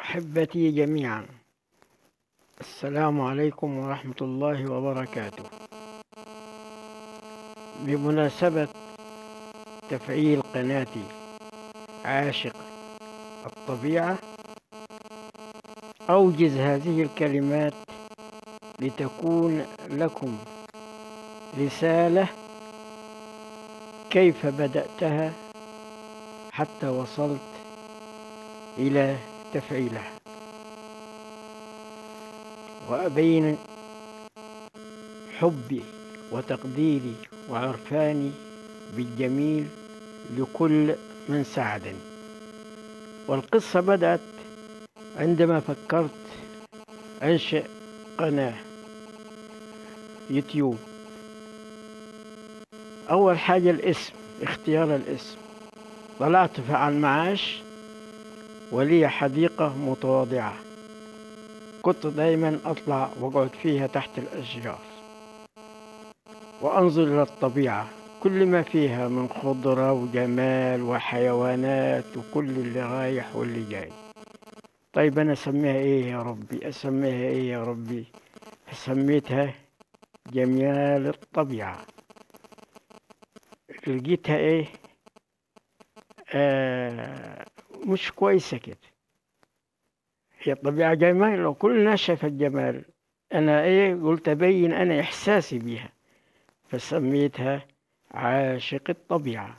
أحبتي جميعا السلام عليكم ورحمة الله وبركاته بمناسبة تفعيل قناتي عاشق الطبيعة أوجز هذه الكلمات لتكون لكم رسالة كيف بدأتها حتى وصلت إلى تفعيلها وأبين حبي وتقديري وعرفاني بالجميل لكل من ساعدني والقصة بدأت عندما فكرت أنشئ قناة يوتيوب أول حاجة الاسم اختيار الاسم طلعت على المعاش ولي حديقة متواضعة كنت دايما أطلع وأقعد فيها تحت الأشجار وأنظر إلى الطبيعة كل ما فيها من خضرة وجمال وحيوانات وكل اللي رايح واللي جاي طيب أنا أسميها إيه يا ربي أسميها إيه يا ربي سميتها جمال الطبيعة لقيتها إيه آه مش كويسة كده هي الطبيعة جمال لو كل الناس شافت جمال أنا إيه قلت أبين أنا إحساسي بيها فسميتها عاشق الطبيعة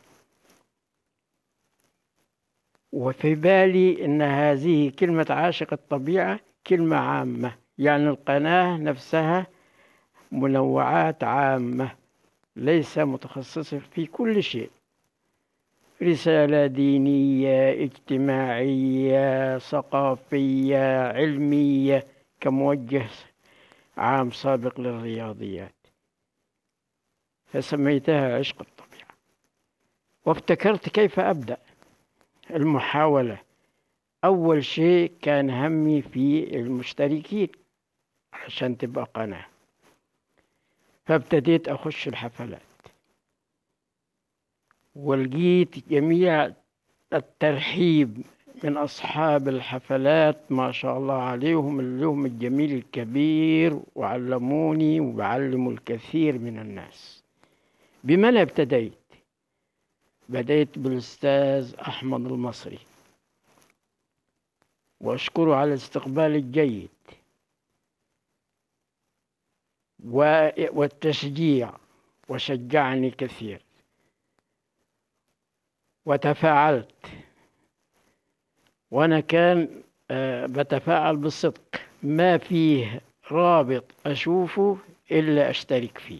وفي بالي أن هذه كلمة عاشق الطبيعة كلمة عامة يعني القناة نفسها منوعات عامة ليس متخصصة في كل شيء رسالة دينية اجتماعية ثقافية علمية كموجه عام سابق للرياضيات فسميتها عشق الطبيعة وافتكرت كيف أبدأ المحاولة أول شيء كان همي في المشتركين عشان تبقى قناة فابتديت أخش الحفلات ولقيت جميع الترحيب من أصحاب الحفلات ما شاء الله عليهم لهم الجميل الكبير وعلموني وبعلموا الكثير من الناس بمن ابتديت بديت بالأستاذ أحمد المصري وأشكره على الاستقبال الجيد والتشجيع وشجعني كثير وتفاعلت وأنا كان بتفاعل بالصدق ما فيه رابط أشوفه إلا أشترك فيه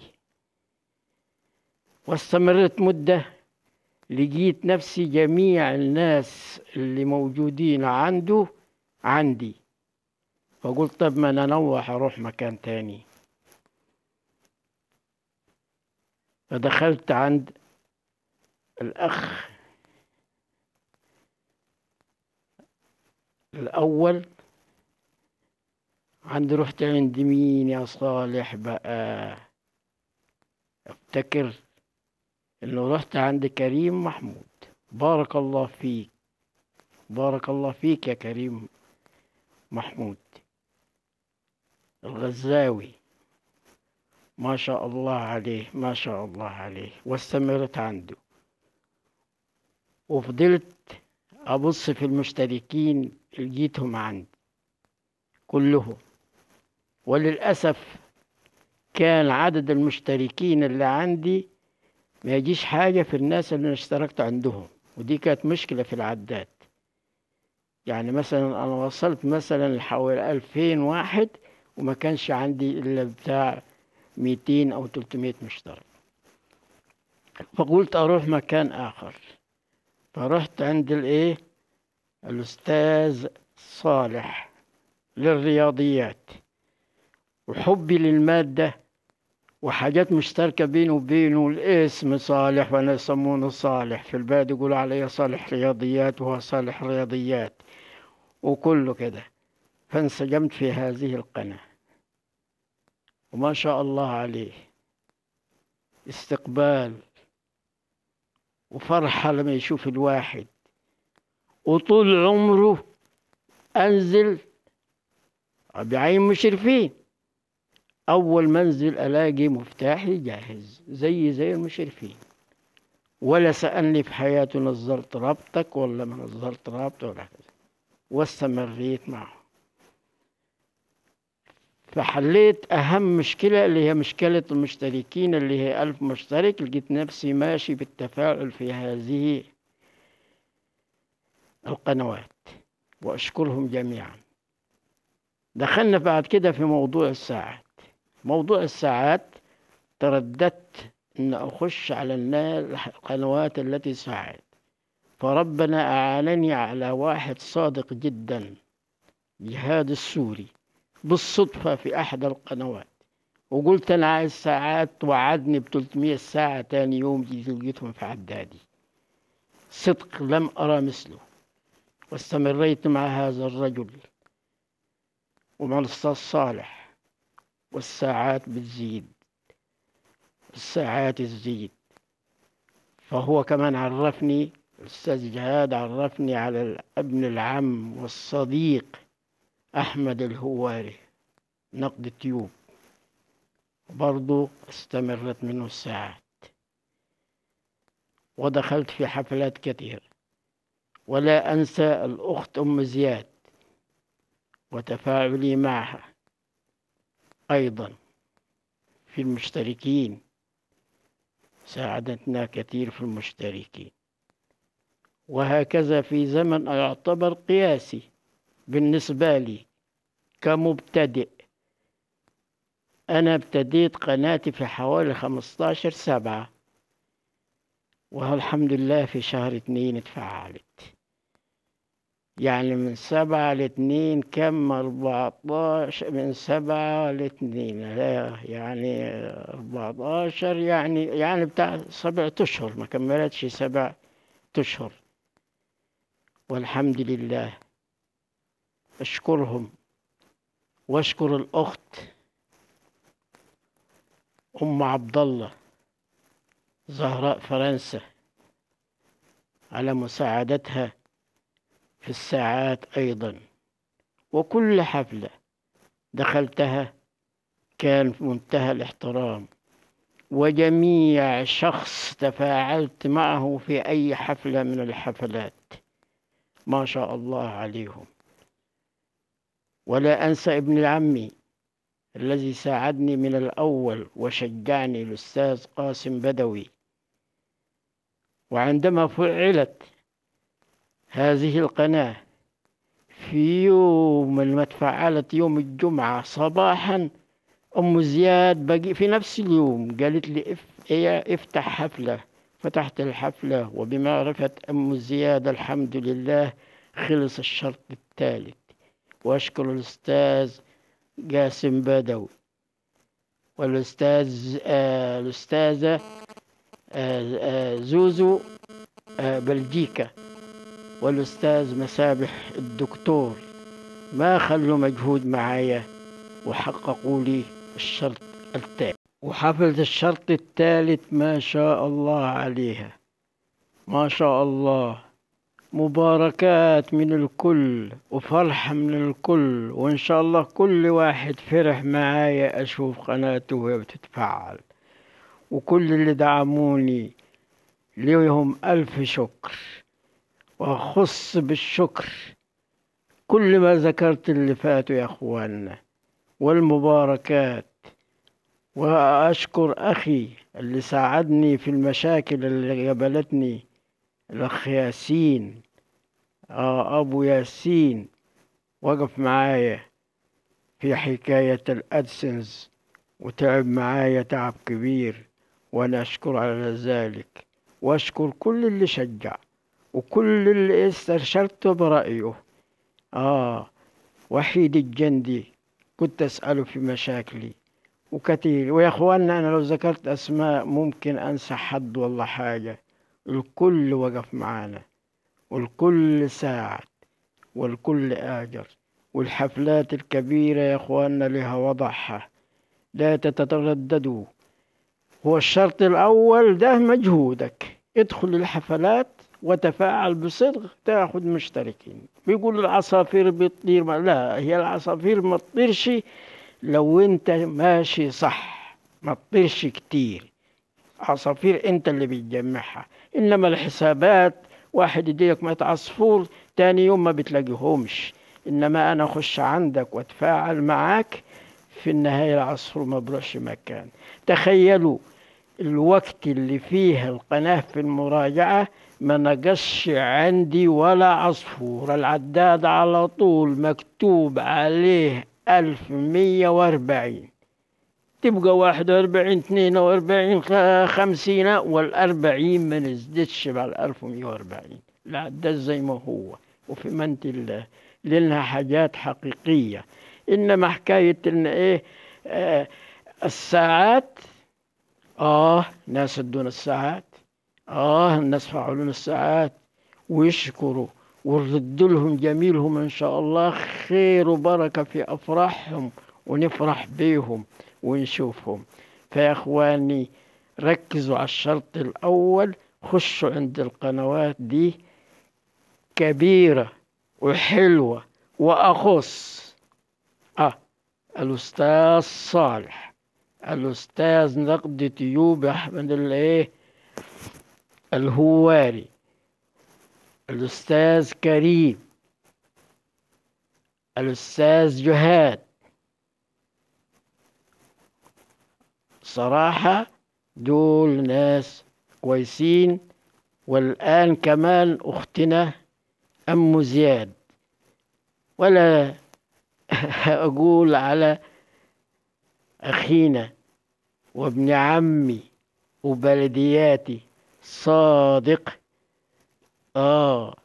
واستمرت مدة لقيت نفسي جميع الناس اللي موجودين عنده عندي فقلت طب ما أنا أنوح أروح مكان تاني فدخلت عند الأخ الأول عند رحت عند مين يا صالح بقى افتكر انه رحت عند كريم محمود بارك الله فيك بارك الله فيك يا كريم محمود الغزاوي ما شاء الله عليه ما شاء الله عليه واستمرت عنده وفضلت أبص في المشتركين لقيتهم عندي كلهم وللأسف كان عدد المشتركين اللي عندي ما يجيش حاجة في الناس اللي أنا اشتركت عندهم ودي كانت مشكلة في العداد يعني مثلا أنا وصلت مثلا لحوالي ألفين واحد وما كانش عندي إلا بتاع ميتين أو تلتمية مشترك فقلت أروح مكان آخر فرحت عند الإيه الأستاذ صالح للرياضيات وحبي للمادة وحاجات مشتركة بيني وبينه الاسم صالح وأنا يسمونه صالح في البلد يقولوا علي صالح رياضيات وهو صالح رياضيات وكله كده فانسجمت في هذه القناة وما شاء الله عليه استقبال وفرحة لما يشوف الواحد وطول عمره أنزل بعين مشرفين أول منزل ألاقي مفتاحي جاهز زي زي المشرفين ولا سألني في حياته نزلت رابطك ولا ما نزلت رابط ولا كذا واستمريت معه فحليت أهم مشكلة اللي هي مشكلة المشتركين اللي هي ألف مشترك لقيت نفسي ماشي بالتفاعل في هذه القنوات وأشكرهم جميعا دخلنا بعد كده في موضوع الساعات موضوع الساعات ترددت أن أخش على القنوات التي ساعد فربنا أعانني على واحد صادق جدا جهاد السوري بالصدفة في أحد القنوات وقلت أنا عايز ساعات وعدني ب 300 ساعة تاني يوم جيت لقيتهم في عدادي صدق لم أرى مثله واستمريت مع هذا الرجل ومع الأستاذ صالح والساعات بتزيد الساعات تزيد فهو كمان عرفني الأستاذ جهاد عرفني على ابن العم والصديق أحمد الهواري نقد تيوب برضو استمرت منه الساعات ودخلت في حفلات كثيرة ولا أنسى الأخت أم زياد وتفاعلي معها أيضا في المشتركين ساعدتنا كثير في المشتركين وهكذا في زمن يعتبر قياسي بالنسبة لي كمبتدئ أنا ابتديت قناتي في حوالي خمستاشر سبعة والحمد لله في شهر اتنين اتفعلت يعني من سبعة لاثنين كم أربعتاشر من سبعة لاثنين لا يعني أربعتاشر يعني يعني بتاع سبعة أشهر ما كملتش سبعة أشهر والحمد لله أشكرهم وأشكر الأخت أم عبد الله زهراء فرنسا على مساعدتها في الساعات أيضا وكل حفلة دخلتها كان في منتهى الاحترام وجميع شخص تفاعلت معه في أي حفلة من الحفلات ما شاء الله عليهم ولا أنسى ابن عمي الذي ساعدني من الأول وشجعني الأستاذ قاسم بدوي وعندما فعلت هذه القناة في يوم ما تفعلت يوم الجمعة صباحا أم زياد بقي في نفس اليوم قالت لي اف افتح حفلة فتحت الحفلة وبمعرفة أم زياد الحمد لله خلص الشرط الثالث وأشكر الأستاذ قاسم بدوي والأستاذ آه الأستاذة آه آه زوزو آه بلجيكا والأستاذ مسابح الدكتور ما خلوا مجهود معايا وحققوا لي الشرط الثالث وحفلة الشرط الثالث ما شاء الله عليها ما شاء الله مباركات من الكل وفرحة من الكل وإن شاء الله كل واحد فرح معايا أشوف قناته وهي بتتفعل وكل اللي دعموني ليهم ألف شكر وأخص بالشكر كل ما ذكرت اللي فاتوا يا أخواننا والمباركات وأشكر أخي اللي ساعدني في المشاكل اللي قابلتني الأخ ياسين آه أبو ياسين وقف معايا في حكاية الأدسنس وتعب معايا تعب كبير وأنا أشكر على ذلك وأشكر كل اللي شجع وكل اللي استرشدته برأيه آه وحيد الجندي كنت أسأله في مشاكلي وكثير ويا اخواننا انا لو ذكرت اسماء ممكن انسى حد ولا حاجه الكل وقف معانا والكل ساعد والكل اجر والحفلات الكبيره يا اخواننا لها وضعها لا تترددوا هو الشرط الاول ده مجهودك ادخل الحفلات وتفاعل بصدق تاخذ مشتركين بيقول العصافير بتطير ما- لا هي العصافير ما تطيرش لو انت ماشي صح ما تطيرش كتير عصافير انت اللي بتجمعها انما الحسابات واحد يديك مئة عصفور تاني يوم ما بتلاقيهمش انما انا اخش عندك واتفاعل معاك في النهاية العصفور ما بروحش مكان تخيلوا الوقت اللي فيه القناة في المراجعة ما نقصش عندي ولا عصفور العداد على طول مكتوب عليه ألف مية وأربعين تبقى واحد وأربعين اثنين وأربعين خ- خمسين والأربعين ما نزدتش على الألف ومية وأربعين العداد زي ما هو وفي منت الله لأنها حاجات حقيقية إنما حكاية إن إيه آه الساعات آه ناس ادونا الساعات آه الناس فعلون الساعات ويشكروا ونرد لهم جميلهم إن شاء الله خير وبركة في أفراحهم ونفرح بيهم ونشوفهم فيا إخواني ركزوا على الشرط الأول خشوا عند القنوات دي كبيرة وحلوة وأخص آه الأستاذ صالح الأستاذ نقد تيوب أحمد الإيه الهواري الأستاذ كريم الأستاذ جهاد صراحة دول ناس كويسين والآن كمان أختنا أم زياد ولا أقول على أخينا وابن عمي وبلدياتي صادق آه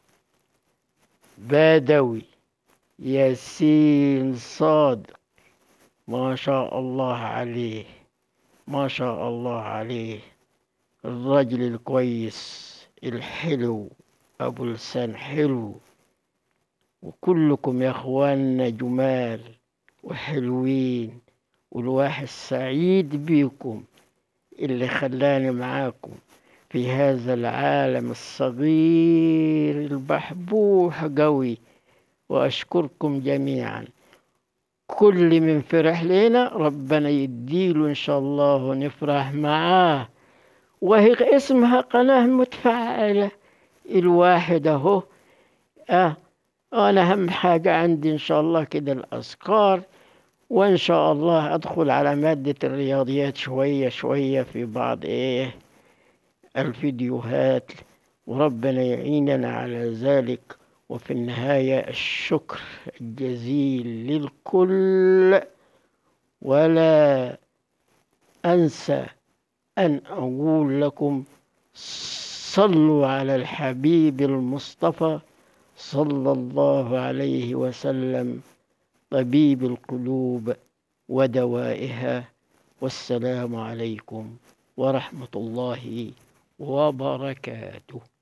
بدوي ياسين صادق ما شاء الله عليه ما شاء الله عليه الرجل الكويس الحلو أبو لسان حلو وكلكم يا اخواننا جمال وحلوين والواحد سعيد بيكم اللي خلاني معاكم في هذا العالم الصغير البحبوح قوي وأشكركم جميعا كل من فرح لنا ربنا يديله إن شاء الله ونفرح معاه وهي اسمها قناة متفاعلة الواحد أهو آه أنا أهم حاجة عندي إن شاء الله كده الأذكار وإن شاء الله أدخل على مادة الرياضيات شوية شوية في بعض إيه الفيديوهات وربنا يعيننا على ذلك وفي النهاية الشكر الجزيل للكل ولا أنسى أن أقول لكم صلوا على الحبيب المصطفى صلى الله عليه وسلم طبيب القلوب ودوائها والسلام عليكم ورحمة الله وبركاته